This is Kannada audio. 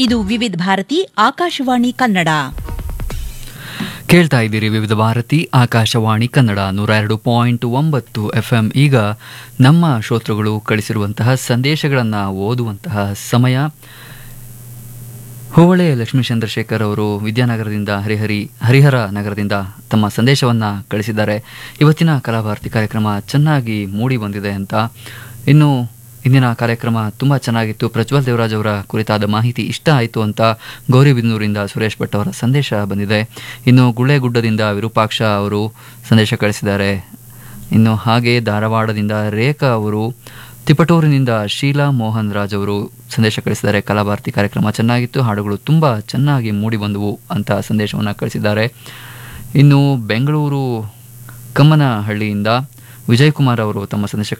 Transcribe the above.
ಇದು ವಿವಿಧ ಭಾರತಿ ಆಕಾಶವಾಣಿ ಕನ್ನಡ ಕೇಳ್ತಾ ಇದ್ದೀರಿ ವಿವಿಧ ಭಾರತಿ ಆಕಾಶವಾಣಿ ಕನ್ನಡ ನೂರ ಎರಡು ಪಾಯಿಂಟ್ ಒಂಬತ್ತು ಎಫ್ ಎಂ ಈಗ ನಮ್ಮ ಶ್ರೋತೃಗಳು ಕಳಿಸಿರುವಂತಹ ಸಂದೇಶಗಳನ್ನು ಓದುವಂತಹ ಸಮಯ ಹೋಬಳೆ ಲಕ್ಷ್ಮೀ ಚಂದ್ರಶೇಖರ್ ಅವರು ವಿದ್ಯಾನಗರದಿಂದ ಹರಿಹರಿ ಹರಿಹರ ನಗರದಿಂದ ತಮ್ಮ ಸಂದೇಶವನ್ನು ಕಳಿಸಿದ್ದಾರೆ ಇವತ್ತಿನ ಕಲಾಭಾರತಿ ಕಾರ್ಯಕ್ರಮ ಚೆನ್ನಾಗಿ ಮೂಡಿ ಬಂದಿದೆ ಅಂತ ಇನ್ನು ಇಂದಿನ ಕಾರ್ಯಕ್ರಮ ತುಂಬ ಚೆನ್ನಾಗಿತ್ತು ಪ್ರಜ್ವಲ್ ದೇವರಾಜ್ ಅವರ ಕುರಿತಾದ ಮಾಹಿತಿ ಇಷ್ಟ ಆಯಿತು ಅಂತ ಗೌರಿಬಿದನೂರಿಂದ ಸುರೇಶ್ ಭಟ್ ಅವರ ಸಂದೇಶ ಬಂದಿದೆ ಇನ್ನು ಗುಳ್ಳೆಗುಡ್ಡದಿಂದ ವಿರೂಪಾಕ್ಷ ಅವರು ಸಂದೇಶ ಕಳಿಸಿದ್ದಾರೆ ಇನ್ನು ಹಾಗೆ ಧಾರವಾಡದಿಂದ ರೇಖಾ ಅವರು ತಿಪಟೂರಿನಿಂದ ಶೀಲಾ ಮೋಹನ್ ರಾಜ್ ಅವರು ಸಂದೇಶ ಕಳಿಸಿದ್ದಾರೆ ಕಲಾಭಾರತಿ ಕಾರ್ಯಕ್ರಮ ಚೆನ್ನಾಗಿತ್ತು ಹಾಡುಗಳು ತುಂಬ ಚೆನ್ನಾಗಿ ಮೂಡಿ ಬಂದವು ಅಂತ ಸಂದೇಶವನ್ನು ಕಳಿಸಿದ್ದಾರೆ ಇನ್ನು ಬೆಂಗಳೂರು ಕಮ್ಮನಹಳ್ಳಿಯಿಂದ ವಿಜಯ್ ಕುಮಾರ್ ಅವರು ತಮ್ಮ ಸಂದೇಶ